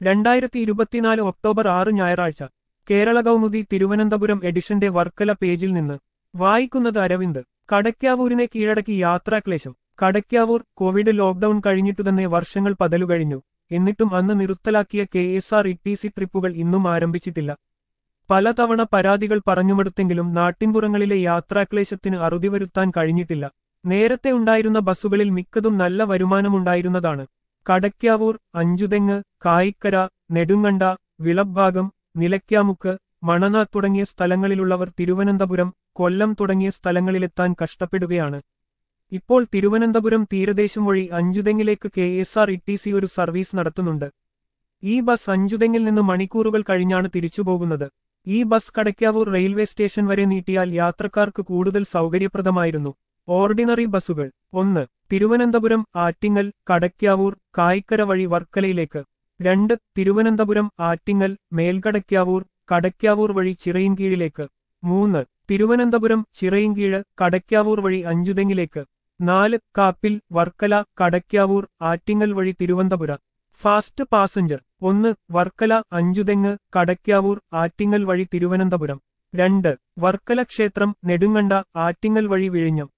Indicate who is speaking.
Speaker 1: രണ്ടായിരത്തി ഇരുപത്തിനാല് ഒക്ടോബർ ആറ് ഞായറാഴ്ച കേരള കൗമുദി തിരുവനന്തപുരം എഡിഷന്റെ വർക്കല പേജിൽ നിന്ന് വായിക്കുന്നത് അരവിന്ദ് കടയ്ക്കാവൂരിനെ കീഴടക്കി യാത്രാക്ലേശം കടയ്ക്കാവൂർ കോവിഡ് ലോക്ഡൌൺ കഴിഞ്ഞിട്ടു തന്നെ വർഷങ്ങൾ പതലുകഴിഞ്ഞു എന്നിട്ടും അന്ന് നിർത്തലാക്കിയ K S R T C സി ട്രിപ്പുകൾ ഇന്നും ആരംഭിച്ചിട്ടില്ല പലതവണ പരാതികൾ പറഞ്ഞുമെടുത്തെങ്കിലും നാട്ടിൻപുറങ്ങളിലെ യാത്രാക്ലേശത്തിന് അറുതി വരുത്താൻ കഴിഞ്ഞിട്ടില്ല നേരത്തെ ഉണ്ടായിരുന്ന ബസ്സുകളിൽ മിക്കതും നല്ല വരുമാനമുണ്ടായിരുന്നതാണ് കടയ്ക്കാവൂർ അഞ്ചുതെങ്ങ് കായിക്കര നെടുങ്കണ്ട വിളഭാഗം നിലയ്ക്കാമുക്ക് മണന തുടങ്ങിയ സ്ഥലങ്ങളിലുള്ളവർ തിരുവനന്തപുരം കൊല്ലം തുടങ്ങിയ സ്ഥലങ്ങളിലെത്താൻ കഷ്ടപ്പെടുകയാണ് ഇപ്പോൾ തിരുവനന്തപുരം തീരദേശം വഴി അഞ്ചുതെങ്ങിലേക്ക് K S R T C സി ഒരു സർവീസ് നടത്തുന്നുണ്ട് ഈ ബസ് അഞ്ചുതെങ്ങിൽ നിന്ന് മണിക്കൂറുകൾ കഴിഞ്ഞാണ് തിരിച്ചുപോകുന്നത് ഈ ബസ് കടയ്ക്കാവൂർ റെയിൽവേ സ്റ്റേഷൻ വരെ നീട്ടിയാൽ യാത്രക്കാർക്ക് കൂടുതൽ സൗകര്യപ്രദമായിരുന്നു ഓർഡിനറി ബസ്സുകൾ ഒന്ന് തിരുവനന്തപുരം ആറ്റിങ്ങൽ കടയ്ക്കാവൂർ കായിക്കര വഴി വർക്കലയിലേക്ക് രണ്ട് തിരുവനന്തപുരം ആറ്റിങ്ങൽ മേൽകടയ്ക്കാവൂർ കടയ്ക്കാവൂർ വഴി ചിറയിൻകീഴിലേക്ക് മൂന്ന് തിരുവനന്തപുരം ചിറയിൻകീഴ് കടയ്ക്കാവൂർ വഴി അഞ്ചുതെങ്ങിലേക്ക് നാല് കാപ്പിൽ വർക്കല കടയ്ക്കാവൂർ ആറ്റിങ്ങൽ വഴി തിരുവനന്തപുരം ഫാസ്റ്റ് പാസഞ്ചർ ഒന്ന് വർക്കല അഞ്ചുതെങ്ങ് കടയ്ക്കാവൂർ ആറ്റിങ്ങൽ വഴി തിരുവനന്തപുരം രണ്ട് വർക്കല ക്ഷേത്രം നെടുങ്കണ്ട ആറ്റിങ്ങൽ വഴി വിഴിഞ്ഞം